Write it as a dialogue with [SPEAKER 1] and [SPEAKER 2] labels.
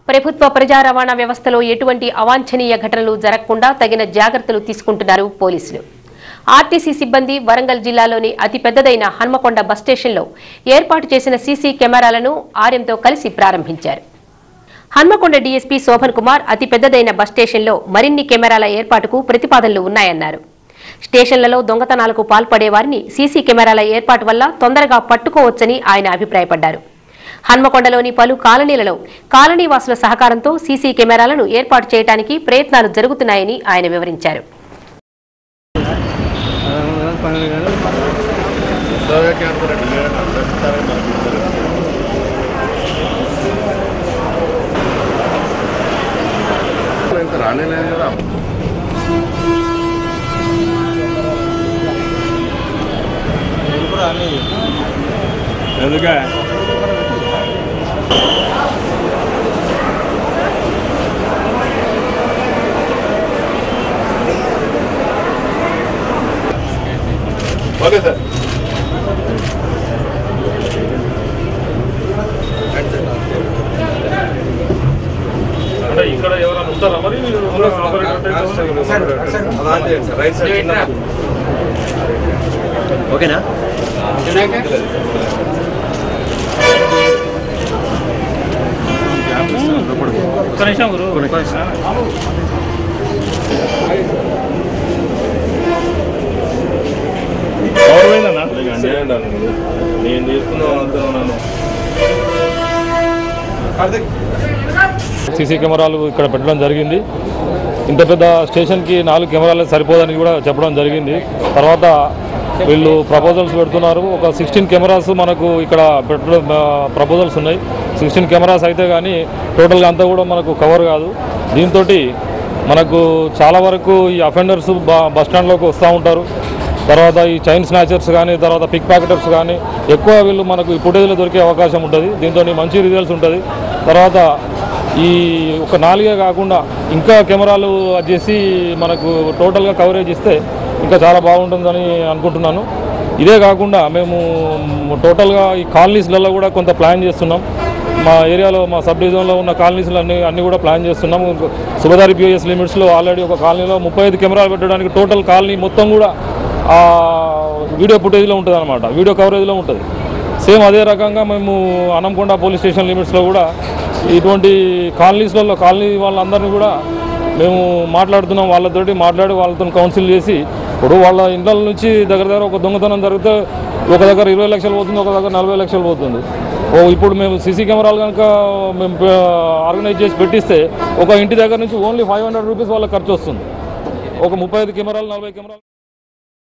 [SPEAKER 1] ప్రభుత్వ ప్రజా రవాణా వ్యవస్థలో ఎటువంటి అవాంఛనీయ ఘటనలు జరగకుండా తగిన జాగ్రత్తలు తీసుకుంటున్నారు పోలీసులు ఆర్టీసీ సిబ్బంది వరంగల్ జిల్లాలోని అతి పెద్దదైన హన్మకొండ బస్ స్టేషన్లో ఏర్పాటు చేసిన సీసీ కెమెరాలను ఆర్యంతో కలిసి ప్రారంభించారు హన్మకొండ డీఎస్పీ శోభన్ కుమార్ అతి పెద్దదైన బస్ స్టేషన్లో మరిన్ని కెమెరాల ఏర్పాటుకు ప్రతిపాదనలు ఉన్నాయన్నారు స్టేషన్లలో దొంగతనాలకు పాల్పడే వారిని సీసీ కెమెరాల ఏర్పాటు వల్ల తొందరగా పట్టుకోవచ్చని ఆయన అభిప్రాయపడ్డారు హన్మకొండలోని పలు కాలనీలలో కాలనీవాసుల సహకారంతో సీసీ కెమెరాలను ఏర్పాటు చేయడానికి ప్రయత్నాలు జరుగుతున్నాయని ఆయన వివరించారు
[SPEAKER 2] ఇంకా రానే లేదు కదా
[SPEAKER 3] ఎందుకే
[SPEAKER 2] ఓకే సార్
[SPEAKER 3] అంటే ఇక్కడ ఎవరైనా ఉంటారా మరి మీరు
[SPEAKER 2] రైట్ సైడ్
[SPEAKER 4] ఓకేనా
[SPEAKER 3] ఒక్క నిమిషం గురు గౌరవైందన్నా నేను తీసుకున్నా నన్ను సీసీ కెమెరాలు ఇక్కడ పెట్టడం జరిగింది ఇంత పెద్ద స్టేషన్కి నాలుగు కెమెరాలు సరిపోదని కూడా చెప్పడం జరిగింది తర్వాత వీళ్ళు ప్రపోజల్స్ పెడుతున్నారు ఒక సిక్స్టీన్ కెమెరాస్ మనకు ఇక్కడ పెట్టడం ప్రపోజల్స్ ఉన్నాయి సిక్స్టీన్ కెమెరాస్ అయితే కానీ టోటల్గా అంతా కూడా మనకు కవర్ కాదు దీంతో మనకు చాలా వరకు ఈ అఫెండర్స్ బస్ స్టాండ్లోకి వస్తూ ఉంటారు తర్వాత ఈ చైన్ స్నాచర్స్ కానీ తర్వాత పిక్ ప్యాకెటర్స్ కానీ ఎక్కువ వీళ్ళు మనకు ఈ ఫుటేజ్లో దొరికే అవకాశం ఉంటుంది దీంతో మంచి రిజల్ట్స్ ఉంటుంది తర్వాత ఈ ఒక నాలుగే కాకుండా ఇంకా కెమెరాలు అది చేసి మనకు టోటల్గా కవరేజ్ ఇస్తే ఇంకా చాలా బాగుంటుందని అనుకుంటున్నాను ఇదే కాకుండా మేము టోటల్గా ఈ కాలనీస్లలో కూడా కొంత ప్లాన్ చేస్తున్నాం మా ఏరియాలో మా సబ్ డివిజన్లో ఉన్న కాలనీస్లు అన్ని అన్ని కూడా ప్లాన్ చేస్తున్నాం సుబదారి పిఓఎస్ లిమిట్స్లో ఆల్రెడీ ఒక కాలనీలో ముప్పై ఐదు కెమెరాలు పెట్టడానికి టోటల్ కాలనీ మొత్తం కూడా ఆ వీడియో ఫుటేజ్లో ఉంటుంది అనమాట వీడియో కవరేజ్లో ఉంటుంది సేమ్ అదే రకంగా మేము అనంకొండ పోలీస్ స్టేషన్ లిమిట్స్లో కూడా ఇటువంటి కాలనీస్లలో కాలనీ వాళ్ళందరినీ కూడా మేము మాట్లాడుతున్నాం వాళ్ళతోటి మాట్లాడి వాళ్ళతో కౌన్సిల్ చేసి ఇప్పుడు వాళ్ళ ఇండ్ల నుంచి దగ్గర దగ్గర ఒక దొంగతనం జరిగితే ఒక దగ్గర ఇరవై లక్షలు పోతుంది ఒక దగ్గర నలభై లక్షలు పోతుంది ఓ ఇప్పుడు మేము సీసీ కెమెరాలు కనుక మేము ఆర్గనైజ్ చేసి పెట్టిస్తే ఒక ఇంటి దగ్గర నుంచి ఓన్లీ ఫైవ్ హండ్రెడ్ రూపీస్ వాళ్ళకి ఖర్చు వస్తుంది ఒక ముప్పై ఐదు కెమెరాలు నలభై కెమెరాలు